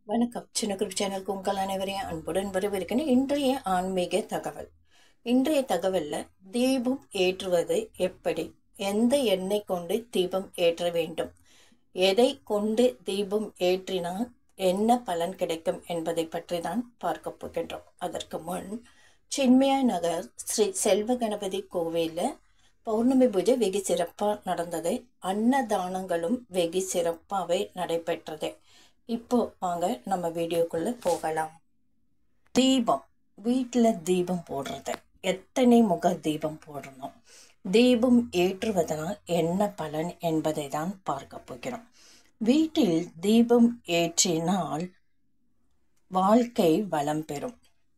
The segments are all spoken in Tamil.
வணக்கம் சின்ன குரூப் சேனலுக்கு உங்கள் அனைவரையும் அன்புடன் வரவேற்கிறேன் இன்றைய ஆன்மீக தகவல் இன்றைய தகவலில் தீபம் ஏற்றுவது எப்படி எந்த எண்ணெய் கொண்டு தீபம் ஏற்ற வேண்டும் எதை கொண்டு தீபம் ஏற்றினால் என்ன பலன் கிடைக்கும் என்பதை பற்றி தான் பார்க்க போகின்றோம் அதற்கு முன் சின்மயா நகர் ஸ்ரீ செல்வ கணபதி கோவிலில் பௌர்ணமி பூஜை வெகு சிறப்பாக நடந்தது அன்னதானங்களும் வெகு சிறப்பாகவே நடைபெற்றது இப்போ வாங்க நம்ம வீடியோக்குள்ள போகலாம் தீபம் வீட்டில் தீபம் போடுறது எத்தனை முக தீபம் போடணும் தீபம் ஏற்றுவதனால் என்ன பலன் என்பதை தான் பார்க்க போகிறோம் வீட்டில் தீபம் ஏற்றினால் வாழ்க்கை வளம் பெறும்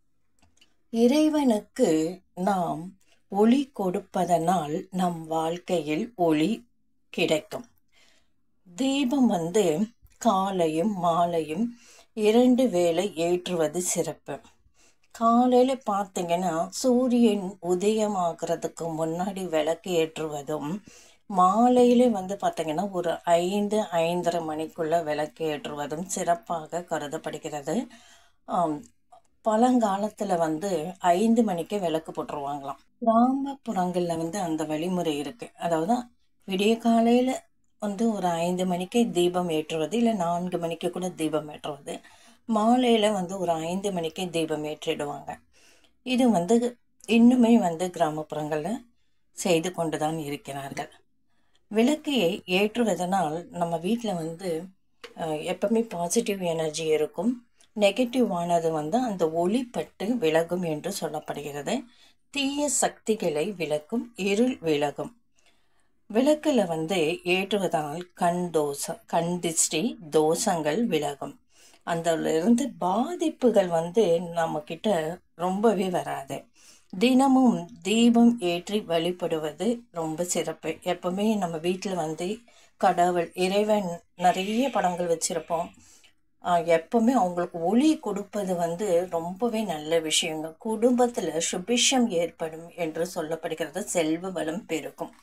இறைவனுக்கு நாம் ஒளி கொடுப்பதனால் நம் வாழ்க்கையில் ஒளி கிடைக்கும் தீபம் வந்து காலையும் மாலையும் இரண்டு வேளை ஏற்றுவது சிறப்பு காலையில் பார்த்தீங்கன்னா சூரியன் உதயமாகிறதுக்கு முன்னாடி விளக்கு ஏற்றுவதும் மாலையிலே வந்து பார்த்தீங்கன்னா ஒரு ஐந்து ஐந்தரை மணிக்குள்ள விளக்கு ஏற்றுவதும் சிறப்பாக கருதப்படுகிறது ஆம், பழங்காலத்தில் வந்து ஐந்து மணிக்கே விளக்கு போட்டுருவாங்களாம் கிராமப்புறங்களில் வந்து அந்த வழிமுறை இருக்குது அதாவது விடிய காலையில் வந்து ஒரு ஐந்து மணிக்கு தீபம் ஏற்றுவது இல்லை நான்கு மணிக்கு கூட தீபம் ஏற்றுவது மாலையில் வந்து ஒரு ஐந்து மணிக்கு தீபம் ஏற்றிடுவாங்க இது வந்து இன்னுமே வந்து கிராமப்புறங்களில் செய்து கொண்டு தான் இருக்கிறார்கள் விளக்கையை ஏற்றுவதனால் நம்ம வீட்டில் வந்து அஹ், எப்பவுமே பாசிட்டிவ் எனர்ஜி இருக்கும் நெகட்டிவானது வந்து அந்த ஒளிப்பட்டு விலகும் என்று சொல்லப்படுகிறது தீய சக்திகளை விலக்கும் இருள் விலகும் விளக்கில் வந்து ஏற்றுவதனால் கண் தோசம் கண் திஷ்டி தோஷங்கள் விலகும் அதில் இருந்து பாதிப்புகள் வந்து நம்மக்கிட்ட ரொம்பவே வராது தினமும் தீபம் ஏற்றி வழிபடுவது ரொம்ப சிறப்பு எப்பவுமே நம்ம வீட்டில் வந்து கடவுள் இறைவன் நிறைய படங்கள் வச்சுருப்போம் எப்பவுமே அவங்களுக்கு ஒளி கொடுப்பது வந்து ரொம்பவே நல்ல விஷயங்க குடும்பத்தில் சுபிஷம் ஏற்படும் என்று சொல்லப்படுகிறது செல்வ வளம் பெருகும்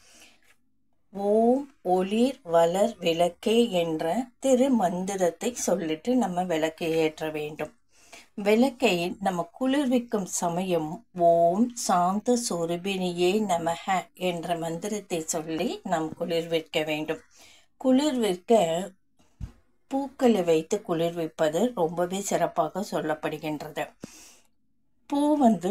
ஓம் ஒளிர் வளர் விளக்கே என்ற திரு மந்திரத்தை சொல்லிட்டு நம்ம விளக்கை ஏற்ற வேண்டும் விளக்கை நம்ம குளிர்விக்கும் சமயம் ஓம் சாந்த சொருபினியே நமக என்ற மந்திரத்தை சொல்லி நாம் குளிர்விக்க வேண்டும் குளிர்விக்க பூக்களை வைத்து குளிர்விப்பது ரொம்பவே சிறப்பாக சொல்லப்படுகின்றது பூ வந்து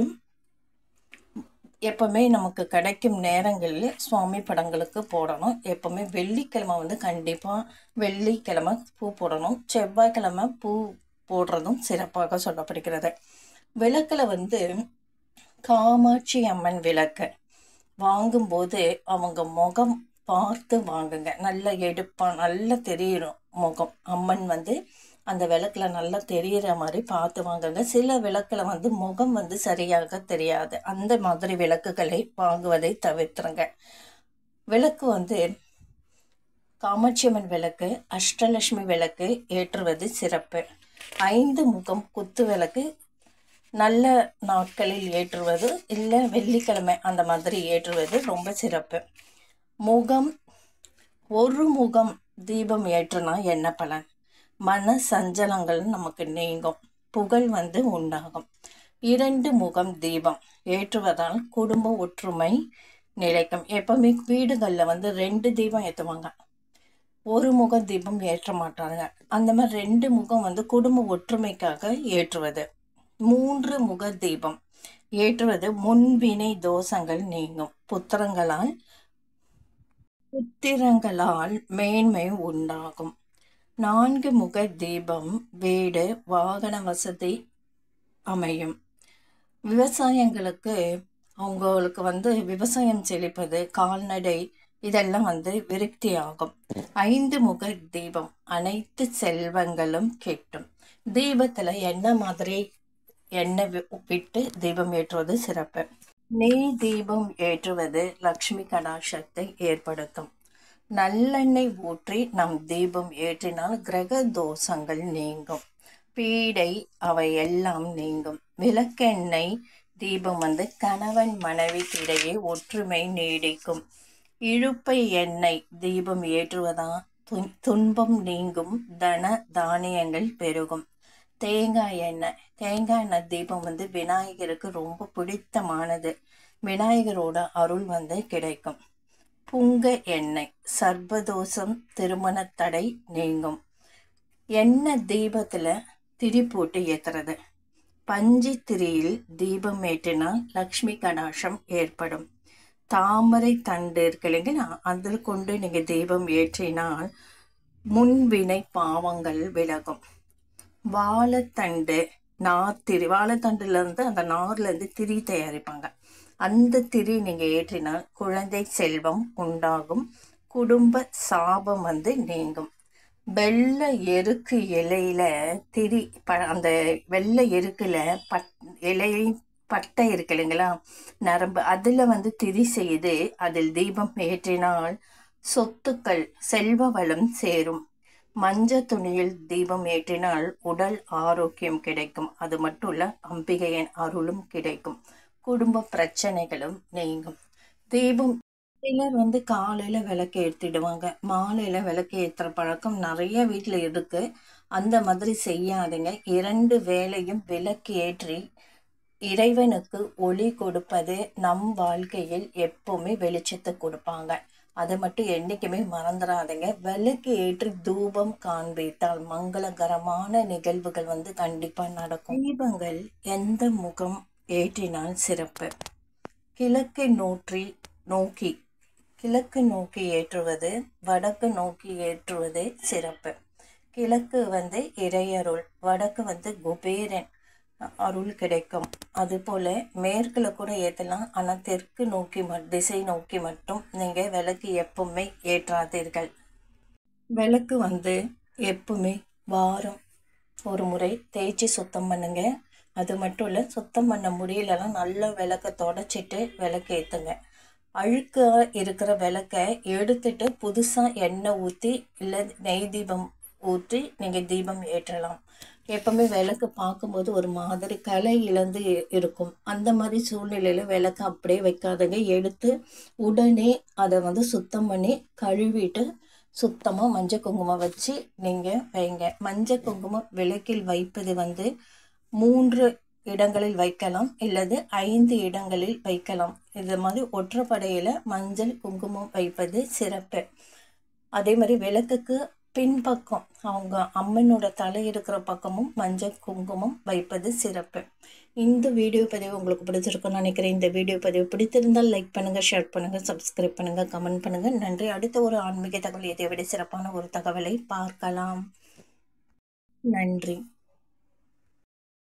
எப்பவுமே நமக்கு கிடைக்கும் நேரங்களில் சுவாமி படங்களுக்கு போடணும் எப்பவுமே வெள்ளிக்கிழமை வந்து கண்டிப்பாக வெள்ளிக்கிழமை பூ போடணும் செவ்வாய்க்கிழமை பூ போடுறதும் சிறப்பாக சொல்லப்படுகிறது விளக்கில் வந்து காமாட்சி அம்மன் விளக்கு வாங்கும்போது அவங்க முகம் பார்த்து வாங்குங்க நல்லா எடுப்பா நல்லா தெரியணும் முகம் அம்மன் வந்து அந்த விளக்குல நல்லா தெரியிற மாதிரி பார்த்து வாங்குங்க சில விளக்குல வந்து முகம் வந்து சரியாக தெரியாது அந்த மாதிரி விளக்குகளை வாங்குவதை தவிர்த்துருங்க விளக்கு வந்து காமாட்சியம்மன் விளக்கு அஷ்டலட்சுமி விளக்கு ஏற்றுவது சிறப்பு ஐந்து முகம் குத்து விளக்கு நல்ல நாட்களில் ஏற்றுவது இல்லை வெள்ளிக்கிழமை அந்த மாதிரி ஏற்றுவது ரொம்ப சிறப்பு முகம் ஒரு முகம் தீபம் ஏற்றுனா என்ன பலன் மன சஞ்சலங்கள் நமக்கு நீங்கும் புகழ் வந்து உண்டாகும் இரண்டு முகம் தீபம் ஏற்றுவதால் குடும்ப ஒற்றுமை நிலைக்கும் எப்பவுமே வீடுகளில் வந்து ரெண்டு தீபம் ஏற்றுவாங்க ஒரு முக தீபம் ஏற்ற மாட்டாங்க அந்த மாதிரி ரெண்டு முகம் வந்து குடும்ப ஒற்றுமைக்காக ஏற்றுவது மூன்று முக தீபம் ஏற்றுவது முன்வினை தோஷங்கள் நீங்கும் புத்திரங்களால் புத்திரங்களால் மேன்மை உண்டாகும் நான்கு முக தீபம் வீடு வாகன வசதி அமையும் விவசாயங்களுக்கு அவங்களுக்கு வந்து விவசாயம் செழிப்பது கால்நடை இதெல்லாம் வந்து விருத்தி ஆகும் ஐந்து முக தீபம் அனைத்து செல்வங்களும் கிட்டும் தீபத்தில் என்ன மாதிரி எண்ணெய் வி- விட்டு தீபம் ஏற்றுவது சிறப்பு நெய் தீபம் ஏற்றுவது லக்ஷ்மி கடாட்சத்தை ஏற்படுத்தும் நல்லெண்ணெய் ஊற்றி நம் தீபம் ஏற்றினால் கிரக தோஷங்கள் நீங்கும் பீடை அவை எல்லாம் நீங்கும் விளக்கெண்ணெய் தீபம் வந்து கணவன் மனைவிக்கிடையே ஒற்றுமை நீடிக்கும் இழுப்பை எண்ணெய் தீபம் ஏற்றுவதா துன்- துன்பம் நீங்கும் தன தானியங்கள் பெருகும் தேங்காய் எண்ணெய் தேங்காய் எண்ணெய் தீபம் வந்து விநாயகருக்கு ரொம்ப பிடித்தமானது விநாயகரோட அருள் வந்து கிடைக்கும் புங்க எண்ணெய் சர்வதோஷம் திருமண தடை நீங்கும் எண்ணெய் தீபத்தில் திரி போட்டு ஏற்றுறது பஞ்சு திரியில் தீபம் ஏற்றினால் லக்ஷ்மி கடாட்சம் ஏற்படும் தாமரை தண்டு இருக்கு இல்லைங்களா அதில் கொண்டு நீங்கள் தீபம் ஏற்றினால் முன்வினை பாவங்கள் விலகும் வாழைத்தண்டு நார் திரி வாழைத்தண்டுலேருந்து அந்த நார்லேருந்து திரி தயாரிப்பாங்க அந்த திரி நீங்கள் ஏற்றினால் குழந்தை செல்வம் உண்டாகும் குடும்ப சாபம் வந்து நீங்கும் வெள்ளை எருக்கு இலையில திரி ப அந்த வெள்ளை எருக்கில் பட் இலை பட்டை இருக்கு இல்லைங்களா நரம்பு அதில் வந்து திரி செய்து அதில் தீபம் ஏற்றினால் சொத்துக்கள் செல்வ வளம் சேரும் மஞ்சள் துணியில் தீபம் ஏற்றினால் உடல் ஆரோக்கியம் கிடைக்கும் அது மட்டும் இல்ல அம்பிகையின் அருளும் கிடைக்கும் குடும்ப பிரச்சனைகளும் நீங்கும் தீபம் சிலர் வந்து காலையில் விளக்கு ஏற்றிடுவாங்க மாலையில் விளக்கு ஏற்றுற பழக்கம் நிறைய வீட்டில் இருக்கு அந்த மாதிரி செய்யாதுங்க இரண்டு வேளையும் விளக்கு ஏற்றி இறைவனுக்கு ஒளி கொடுப்பது நம் வாழ்க்கையில் எப்பவுமே வெளிச்சத்தை கொடுப்பாங்க அதை மட்டும் என்றைக்குமே மறந்துடாதீங்க விளக்கு ஏற்றி தூபம் காண்பித்தால் மங்களகரமான நிகழ்வுகள் வந்து கண்டிப்பாக நடக்கும் தீபங்கள் எந்த முகம் ஏற்றினால் சிறப்பு கிழக்கை நோற்றி நோக்கி கிழக்கு நோக்கி ஏற்றுவது வடக்கு நோக்கி ஏற்றுவது சிறப்பு கிழக்கு வந்து இறையருள் வடக்கு வந்து குபேரன் அருள் கிடைக்கும் அதுபோல் மேற்கில் கூட ஏற்றலாம் ஆனால் தெற்கு நோக்கி ம திசை நோக்கி மட்டும் நீங்கள் விளக்கு எப்பவுமே ஏற்றாதீர்கள் விளக்கு வந்து எப்பவுமே வாரம் ஒரு முறை தேய்ச்சி சுத்தம் பண்ணுங்க அது மட்டும் இல்லை சுத்தம் பண்ண முடியலன்னா நல்ல விளக்க தொடச்சிட்டு விளக்கு ஏற்றுங்க அழுக்காக இருக்கிற விளக்கை எடுத்துட்டு புதுசாக எண்ணெய் ஊற்றி இல்லை நெய் தீபம் ஊற்றி நீங்கள் தீபம் ஏற்றலாம் எப்பவுமே விளக்கு பார்க்கும்போது ஒரு மாதிரி கலை இழந்து இருக்கும் அந்த மாதிரி சூழ்நிலையில் விளக்கு அப்படியே வைக்காதங்க எடுத்து உடனே அதை வந்து சுத்தம் பண்ணி கழுவிட்டு சுத்தமாக மஞ்சள் குங்குமம் வச்சு நீங்கள் வைங்க மஞ்சள் குங்குமம் விளக்கில் வைப்பது வந்து மூன்று இடங்களில் வைக்கலாம் இல்லது ஐந்து இடங்களில் வைக்கலாம் இது மாதிரி ஒற்றைப்படையில் மஞ்சள் குங்குமம் வைப்பது சிறப்பு அதே மாதிரி விளக்குக்கு பின்பக்கம் அவங்க அம்மனோட தலை இருக்கிற பக்கமும் மஞ்சள் குங்குமம் வைப்பது சிறப்பு இந்த வீடியோ பதிவு உங்களுக்கு பிடிச்சிருக்கும்னு நினைக்கிறேன் இந்த வீடியோ பதிவு பிடித்திருந்தால் லைக் பண்ணுங்கள் ஷேர் பண்ணுங்கள் சப்ஸ்கிரைப் பண்ணுங்கள் கமெண்ட் பண்ணுங்கள் நன்றி அடுத்த ஒரு ஆன்மீக தகவல் இதை விட சிறப்பான ஒரு தகவலை பார்க்கலாம் நன்றி